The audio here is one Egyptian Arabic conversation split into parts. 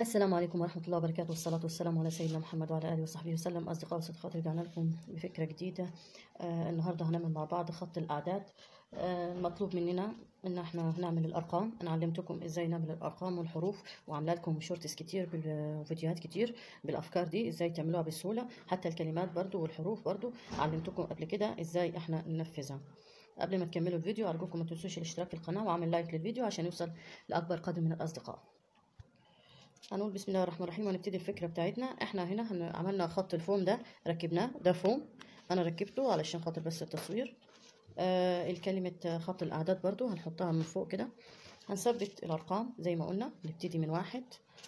السلام عليكم ورحمة الله وبركاته والصلاة والسلام على سيدنا محمد وعلى آله وصحبه وسلم أصدقاء وصديقات رجعنا لكم بفكرة جديدة آه النهاردة هنعمل مع بعض خط الأعداد آه المطلوب مننا إن احنا هنعمل الأرقام أنا علمتكم إزاي نعمل الأرقام والحروف وعاملة لكم شورتس كتير بال- وفيديوهات كتير بالأفكار دي إزاي تعملوها بسهولة حتى الكلمات برضو والحروف برضو علمتكم قبل كده إزاي احنا ننفذها قبل ما تكملوا الفيديو أرجوكم ما تنسوش الاشتراك في القناة وعمل لايك للفيديو عشان يوصل لأكبر قدر من الأصدقاء هنقول بسم الله الرحمن الرحيم ونبتدي الفكرة بتاعتنا احنا هنا هن- عملنا خط الفوم ده ركبناه ده فوم انا ركبته علشان خاطر بس التصوير آه الكلمة خط الاعداد برضو هنحطها من فوق كده هنثبت الارقام زي ما قلنا نبتدي من واحد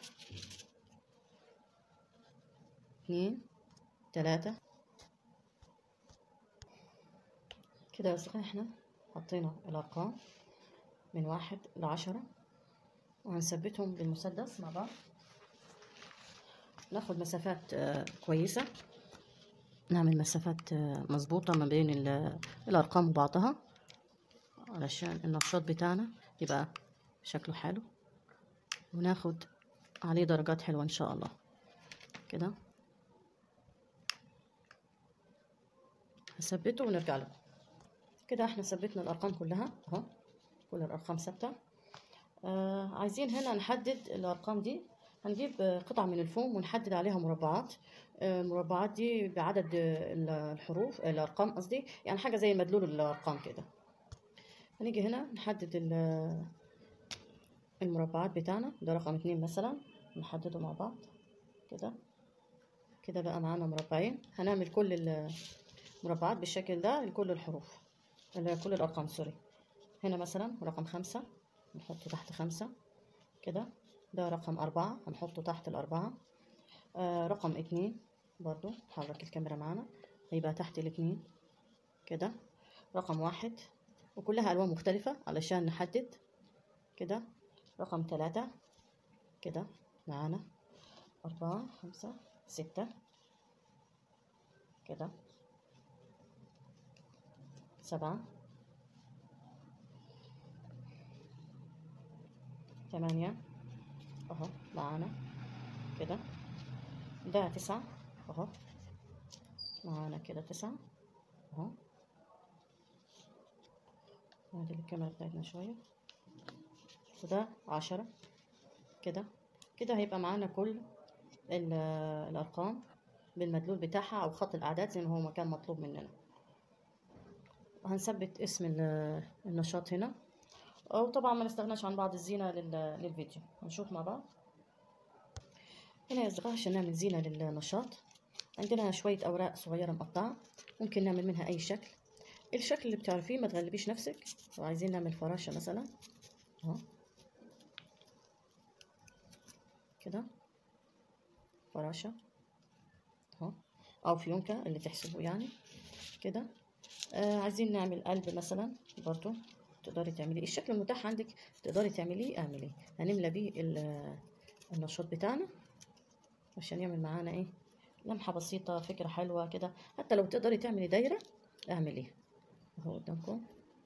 اتنين تلاتة كده يا اصدقائي احنا حطينا الارقام من واحد لعشرة وهنثبتهم بالمسدس مع بعض ناخد مسافات آه، كويسة نعمل مسافات آه، مظبوطة ما بين ال- الأرقام وبعضها علشان النشاط بتاعنا يبقى شكله حلو وناخد عليه درجات حلوة إن شاء الله كده هثبته ونرجع له كده احنا ثبتنا الأرقام كلها اهو كل الأرقام ثابتة آه عايزين هنا نحدد الأرقام دي هنجيب آه، قطع من الفوم ونحدد عليها مربعات آه، المربعات دي بعدد آه، ال- الحروف آه، الأرقام قصدي يعني حاجة زي مدلول الأرقام كده هنيجي هنا نحدد ال- المربعات بتاعنا ده رقم اتنين مثلا نحدده مع بعض كده كده بقى معانا مربعين هنعمل كل المربعات بالشكل ده لكل الحروف اللي هي كل الأرقام سوري هنا مثلا رقم خمسة نحطه تحت خمسة كده ده رقم أربعة هنحطه تحت الأربعة آه رقم اتنين برضو نحرك الكاميرا معانا هيبقى تحت الاتنين كده رقم واحد وكلها ألوان مختلفة علشان نحدد كده رقم تلاتة كده معانا أربعة خمسة ستة كده سبعة ثمانية اهو معانا كده ده تسعة اهو معانا كده تسعة اهو نعدل الكاميرا بتاعتنا شوية وده عشرة كده كده هيبقى معانا كل ال- الأرقام بالمدلول بتاعها أو خط الأعداد زي ما هو ما كان مطلوب مننا وهنثبت اسم ال- النشاط هنا وطبعا ما نستغناش عن بعض الزينة لل- للفيديو هنشوف مع بعض هنا يا أصدقائي عشان نعمل زينة للنشاط عندنا شوية أوراق صغيرة مقطعة ممكن نعمل منها أي شكل الشكل اللي بتعرفيه ما تغلبيش نفسك وعايزين نعمل فراشة مثلا اهو كده فراشة اهو أو فيونكة اللي تحسبه يعني كده آه عايزين نعمل قلب مثلا برضو تقدري تعملي الشكل المتاح عندك تقدري تعمليه اعمليه هنملى بيه ال- النشاط بتاعنا عشان يعمل معانا ايه لمحة بسيطة فكرة حلوة كده حتى لو تقدري تعملي دايرة اعمليها اهو قدامكم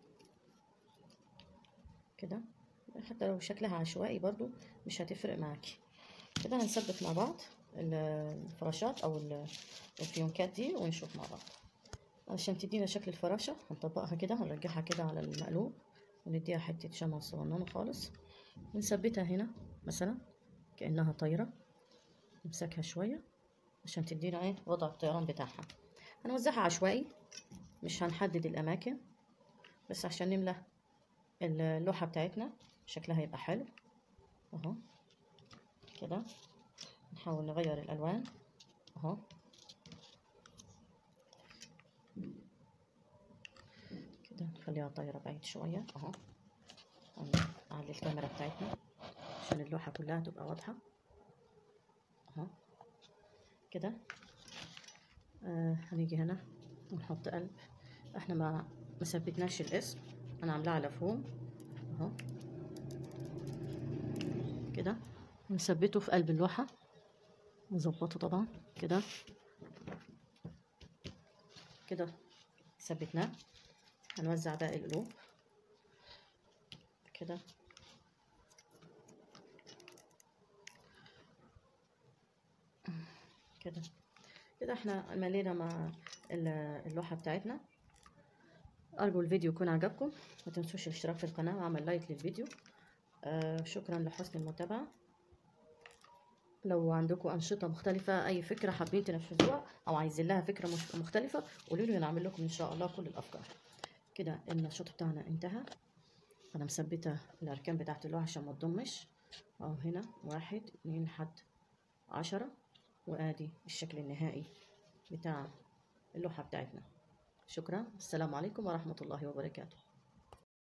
كده حتى لو شكلها عشوائي برضو مش هتفرق معاكي كده هنثبت مع بعض ال- الفراشات او ال- الفيونكات دي ونشوف مع بعض عشان تدينا شكل الفراشة هنطبقها كده هنرجعها كده على المقلوب ونديها حتة شمع صغننة خالص ونثبتها هنا مثلا كأنها طايرة نمسكها شوية عشان تدينا ايه وضع الطيران بتاعها هنوزعها عشوائي مش هنحدد الأماكن بس عشان نملى اللوحة بتاعتنا شكلها يبقى حلو اهو كده نحاول نغير الألوان اهو كده نخليها طايرة بعيد شوية اهو نعلي الكاميرا بتاعتنا عشان اللوحة كلها تبقى واضحة اهو كده آه هنيجي هنا ونحط قلب احنا ما مثبتناش الاسم انا عاملاه على فوم اهو كده ونثبته في قلب اللوحة نظبطه طبعا كده كده ثبتناه هنوزع باقي القلوب كده كده كده احنا ملينا مع ال- اللوحة بتاعتنا أرجو الفيديو يكون عجبكم ما تنسوش الاشتراك في القناة وعمل لايك للفيديو آه شكرا لحسن المتابعة لو عندكم أنشطة مختلفة أي فكرة حابين تنفذوها أو عايزين لها فكرة مش- مختلفة قولوا لي نعمل لكم إن شاء الله كل الأفكار كده النشاط بتاعنا انتهى أنا مثبتة الأركان بتاعت اللوحة عشان ما تضمش أهو هنا واحد اتنين لحد عشرة وآدي الشكل النهائي بتاع اللوحة بتاعتنا شكرا السلام عليكم ورحمة الله وبركاته